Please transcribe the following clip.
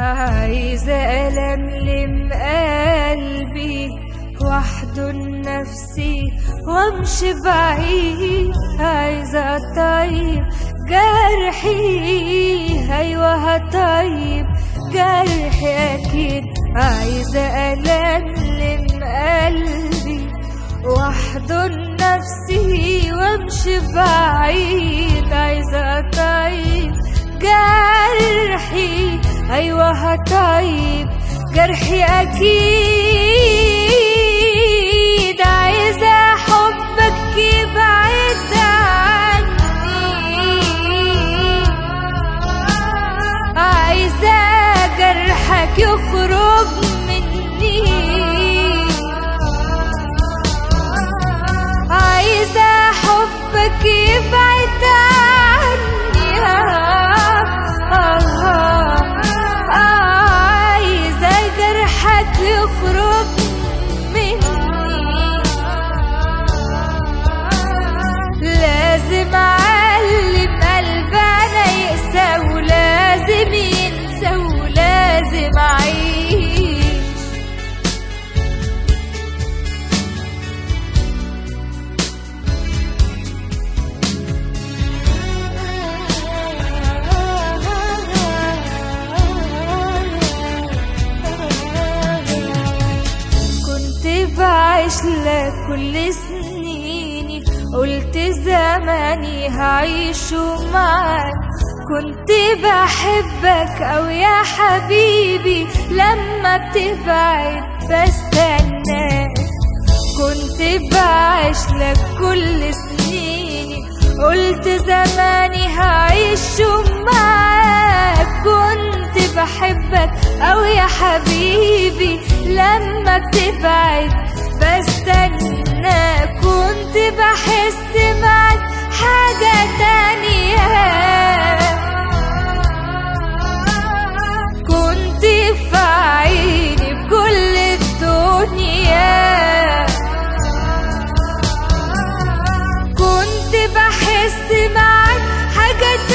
عايزة ألملم قلبي واحضن نفسي وامشي بعيد عايزة أطيب جرحي أيوة هطيب جرحي أكيد عايزة ألملم قلبي واحضن نفسي وامشي بعيد عايزة أطيب جرحي أيوة هطيب جرحي أكيد عايزة حبك يبعد عني عايزة جرحك يخرج مني عايزة حبك يبعد عني آه آه عايزة جرحك يخرج مني لازم أعلم قلبنا يقسى ولازم ينسى ولازم أعيش كنت بعيش لك كل سنيني قلت زماني هعيشه معاك كنت بحبك أو يا حبيبي لما بتبعد بستناك كنت بعيش لك كل سنيني قلت زماني هعيشه معاك كنت بحبك أو يا حبيبي لما بتبعد بستنى كنت بحس معاك حاجة تانية كنت في عيني بكل الدنيا كنت بحس معاك حاجة